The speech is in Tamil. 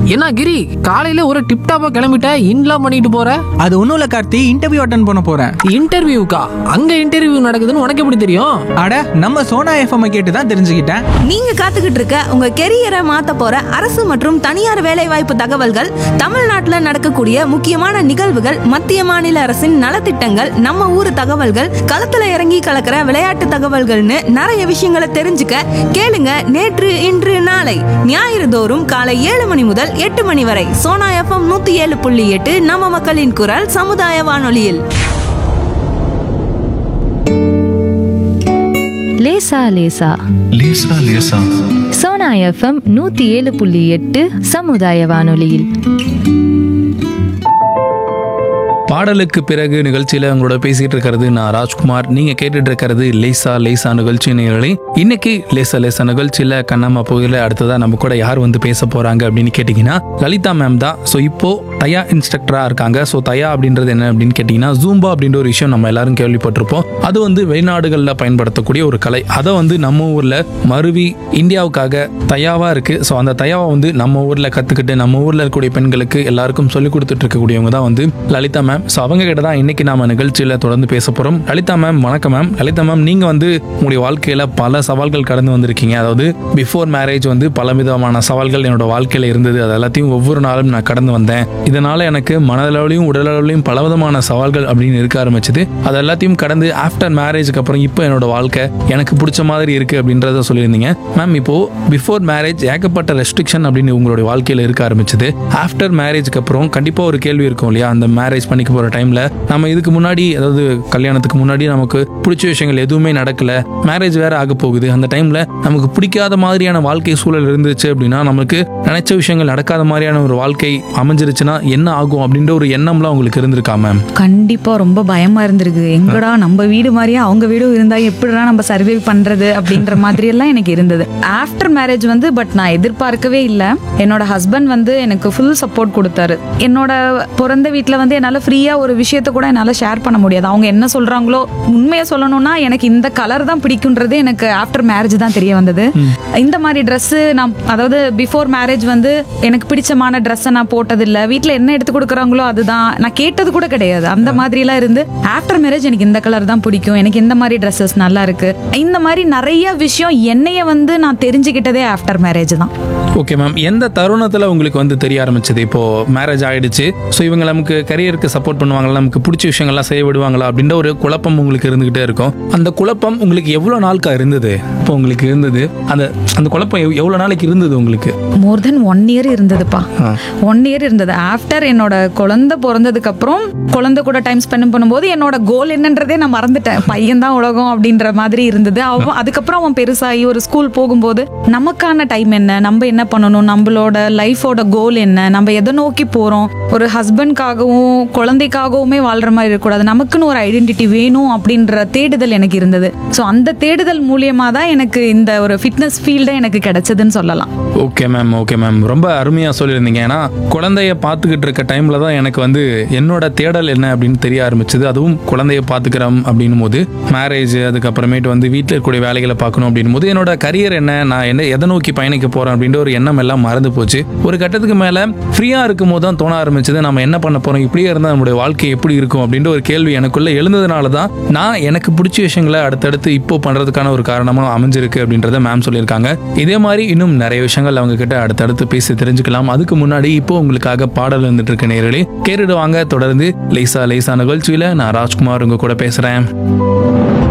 என்ன கிரி காலையில ஒரு டிப் டாப்பா கிளம்பிட்ட இன்லாம் பண்ணிட்டு போற அது ஒன்றும் இல்லை கார்த்தி இன்டர்வியூ அட்டன் பண்ண போகிறேன் இன்டர்வியூக்கா அங்க இன்டர்வியூ நடக்குதுன்னு உனக்கு எப்படி தெரியும் அட நம்ம சோனா எஃப்எம் கேட்டு தான் தெரிஞ்சுக்கிட்டேன் நீங்க காத்துக்கிட்டு இருக்க உங்க கெரியரை மாத்த போற அரசு மற்றும் தனியார் வேலைவாய்ப்பு தகவல்கள் தமிழ்நாட்டுல நடக்கக்கூடிய முக்கியமான நிகழ்வுகள் மத்திய மாநில அரசின் நலத்திட்டங்கள் நம்ம ஊர் தகவல்கள் களத்துல இறங்கி கலக்கிற விளையாட்டு தகவல்கள்னு நிறைய விஷயங்களை தெரிஞ்சுக்க கேளுங்க நேற்று இன்று நாளை ஞாயிறு தோறும் காலை ஏழு மணி முதல் எட்டு மணி வரை சோனா எஃப்எம் நூத்தி ஏழு புள்ளி எட்டு நம்ம மக்களின் குரல் சமுதாய வானொலியில் லேசா லேசா லேசா லேசா சோனா எஃப்எம் நூத்தி ஏழு புள்ளி எட்டு சமுதாய வானொலியில் பாடலுக்கு பிறகு நிகழ்ச்சியில உங்களோட பேசிட்டு இருக்கிறது நான் ராஜ்குமார் நீங்க கேட்டுட்டு இருக்கிறது லேசா லேசா நிகழ்ச்சி நேரலை இன்னைக்கு லேசா லேசா நிகழ்ச்சியில கண்ணம்மா போயில அடுத்ததா நம்ம கூட யார் வந்து பேச போறாங்க அப்படின்னு கேட்டீங்கன்னா லலிதா மேம் தான் ஸோ இப்போ தயா இன்ஸ்ட்ரக்டரா இருக்காங்க ஸோ தயா அப்படின்றது என்ன அப்படின்னு கேட்டீங்கன்னா ஜூம்பா அப்படின்ற ஒரு விஷயம் நம்ம எல்லாரும் கேள்விப்பட்டிருப்போம் அது வந்து வெளிநாடுகளில் பயன்படுத்தக்கூடிய ஒரு கலை அதை வந்து நம்ம ஊர்ல மருவி இந்தியாவுக்காக தயாவா இருக்கு ஸோ அந்த தயாவை வந்து நம்ம ஊர்ல கத்துக்கிட்டு நம்ம ஊர்ல இருக்கக்கூடிய பெண்களுக்கு எல்லாருக்கும் சொல்லி கொடுத்துட்டு இருக்கக்கூடியவங்க தான் வந்து லலிதா மேம் ஸோ அவங்க கிட்ட தான் இன்னைக்கு நாம நிகழ்ச்சியில தொடர்ந்து பேச போறோம் லலிதா மேம் வணக்கம் மேம் லலிதா மேம் நீங்க வந்து உங்களுடைய வாழ்க்கையில பல சவால்கள் கடந்து வந்திருக்கீங்க அதாவது பிஃபோர் மேரேஜ் வந்து பல விதமான சவால்கள் என்னோட வாழ்க்கையில இருந்தது அது எல்லாத்தையும் ஒவ்வொரு நாளும் நான் கடந்து வந்தேன் இதனால எனக்கு மனதளவுலையும் உடலளவுலையும் பலவிதமான சவால்கள் அப்படின்னு இருக்க ஆரம்பிச்சது அது எல்லாத்தையும் கடந்து ஆஃப்டர் மேரேஜ்க்கு அப்புறம் இப்போ என்னோட வாழ்க்கை எனக்கு பிடிச்ச மாதிரி இருக்கு அப்படின்றத சொல்லியிருந்தீங்க மேம் இப்போ பிஃபோர் மேரேஜ் ஏகப்பட்ட ரெஸ்ட்ரிக்ஷன் அப்படின்னு உங்களுடைய வாழ்க்கையில இருக்க ஆரம்பிச்சது ஆஃப்டர் மேரேஜ்க்கு அப்புறம் கண்டிப்பா ஒரு கேள்வி இருக்கும் இல்லையா அந்த மேரேஜ் பண்ணிக்க போற டைம்ல நம்ம இதுக்கு முன்னாடி அதாவது கல்யாணத்துக்கு முன்னாடி நமக்கு பிடிச்ச விஷயங்கள் எதுவுமே நடக்கல மேரேஜ் வேற ஆக போகுது அந்த டைம்ல நமக்கு பிடிக்காத மாதிரியான வாழ்க்கை சூழல் இருந்துச்சு அப்படின்னா நமக்கு நினைச்ச விஷயங்கள் நடக்காத மாதிரியான ஒரு வாழ்க்கை அமைஞ்சிருச்சுன்னா என்ன ஆகும் அப்படின்ற ஒரு எண்ணம்லாம் உங்களுக்கு இருந்திருக்கா மேம் கண்டிப்பா ரொம்ப பயமா இருந்திருக்கு எங்கடா நம்ம வீடு மாதிரியே அவங்க வீடும் இருந்தா எப்படிடா நம்ம சர்வே பண்றது அப்படின்ற மாதிரி எல்லாம் எனக்கு இருந்தது ஆஃப்டர் மேரேஜ் வந்து பட் நான் எதிர்பார்க்கவே இல்லை என்னோட ஹஸ்பண்ட் வந்து எனக்கு ஃபுல் சப்போர்ட் கொடுத்தாரு என்னோட பிறந்த வீட்டில் வந்து என்னால் ஃப்ரீயா ஒரு விஷயத்த கூட என்னால் ஷேர் பண்ண முடியாது அவங்க என்ன சொல்றாங்களோ உண்மையை சொல்லணும்னா எனக்கு இந்த கலர் தான் பிடிக்குன்றது எனக்கு ஆஃப்டர் மேரேஜ் தான் தெரிய வந்தது இந்த மாதிரி Dress நான் அதாவது பிஃபோர் மேரேஜ் வந்து எனக்கு பிடிச்சமான ட்ரெஸ்ஸை நான் போட்டதில்லை வீட்டில் என்ன எடுத்து கொடுக்குறாங்களோ அதுதான் நான் கேட்டது கூட கிடையாது அந்த மாதிரிலாம் இருந்து ஆஃப்டர் மேரேஜ் எனக்கு இந்த கலர் தான் பிடிக்கும் எனக்கு இந்த மாதிரி ட்ரெஸ்ஸஸ் நல்லா இருக்கு இந்த மாதிரி நிறைய விஷயம் என்னைய வந்து நான் தெரிஞ்சுக்கிட்டதே ஆஃப்டர் மேரேஜ் தான் ஓகே மேம் எந்த தருணத்துல உங்களுக்கு வந்து தெரிய ஆரம்பிச்சது இப்போ மேரேஜ் ஆயிடுச்சு ஸோ இவங்க நமக்கு கரியருக்கு சப்போர்ட் பண்ணுவாங்களா நமக்கு பிடிச்ச விஷயங்கள்லாம் செய்ய விடுவாங்களா அப்படின்ற ஒரு குழப்பம் உங்களுக்கு இருந்துகிட்டே இருக்கும் அந்த குழப்பம் உங்களுக்கு எவ்வளோ நாளுக்கா இருந்தது இப்போ உங்களுக்கு இருந்தது அந்த அந்த குழப்பம் எவ்- எவ்வளவு நாளைக்கு இருந்தது உங்களுக்கு மோர் தென் ஒன் இயர் இருந்ததுப்பா ஒன் இயர் இருந்தது ஆஃப்டர் என்னோட குழந்தை பிறந்ததுக்கு அப்புறம் குழந்தை கூட டைம் ஸ்பெண்ட் பண்ணும்போது என்னோட கோல் என்னன்றதே நான் மறந்துட்டேன் பையன் தான் உலகம் அப்படின்ற மாதிரி இருந்தது அவன் அதுக்கப்புறம் அவன் பெருசாகி ஒரு ஸ்கூல் போகும்போது நமக்கான டைம் என்ன நம்ம என்ன பண்ணணும் நம்மளோட லைஃபோட கோல் என்ன நம்ம எதை நோக்கி போறோம் ஒரு ஹஸ்பண்ட்காகவும் குழந்தைக்காகவுமே வாழ்ற மாதிரி இருக்கக்கூடாது நமக்குன்னு ஒரு ஐடென்டிட்டி வேணும் அப்படின்ற தேடுதல் எனக்கு இருந்தது ஸோ அந்த தேடுதல் மூலியமா தான் எனக்கு இந்த ஒரு ஃபிட்னஸ் ஃபீல்டே எனக்கு கிடைச்சதுன்னு சொல்லலாம் ஓகே மேம் ஓகே மேம் ரொம்ப அருமையாக சொல்லியிருந்தீங்க ஏன்னா குழந்தைய பார்த்துக்கிட்டு இருக்க டைமில் தான் எனக்கு வந்து என்னோட தேடல் என்ன அப்படின்னு தெரிய ஆரம்பிச்சது அதுவும் குழந்தைய பார்த்துக்கிறோம் அப்படின்னும் போது மேரேஜ் அதுக்கப்புறமேட்டு வந்து வீட்டில் இருக்கக்கூடிய வேலைகளை பார்க்கணும் அப்படின்னும் போது என்னோட கரியர் என்ன நான் என்ன எதை நோக்கி பயணிக்க போகிறேன் அப்படின்ற ஒரு எண்ணம் எல்லாம் மறந்து போச்சு ஒரு கட்டத்துக்கு மேலே ஃப்ரீயாக இருக்கும் போது தான் தோண ஆரம்பிச்சது நம்ம என்ன பண்ண போகிறோம் இப்படியே இருந்தால் நம்மளுடைய வாழ்க்கை எப்படி இருக்கும் அப்படின்ற ஒரு கேள்வி எனக்குள்ள எழுந்ததுனால தான் நான் எனக்கு பிடிச்ச விஷயங்களை அடுத்தடுத்து இப்போ பண்ணுறதுக்கான ஒரு காரணமாக அமைஞ்சிருக்கு அப்படின்றத மேம் சொல்லியிருக்காங்க இதே மாதிரி இன்னும் நிறைய விஷயங்கள் அவங்க கிட்ட அடுத்தடுத்து பேசி தெரிஞ்சுக்கலாம் அதுக்கு முன்னாடி இப்போ உங்களுக்காக பாடல் வந்துட்டு இருக்க நேரலே கேட்டுடுவாங்க தொடர்ந்து லேசா லேசா நிகழ்ச்சியில நான் ராஜ்குமார் உங்க கூட பேசுறேன்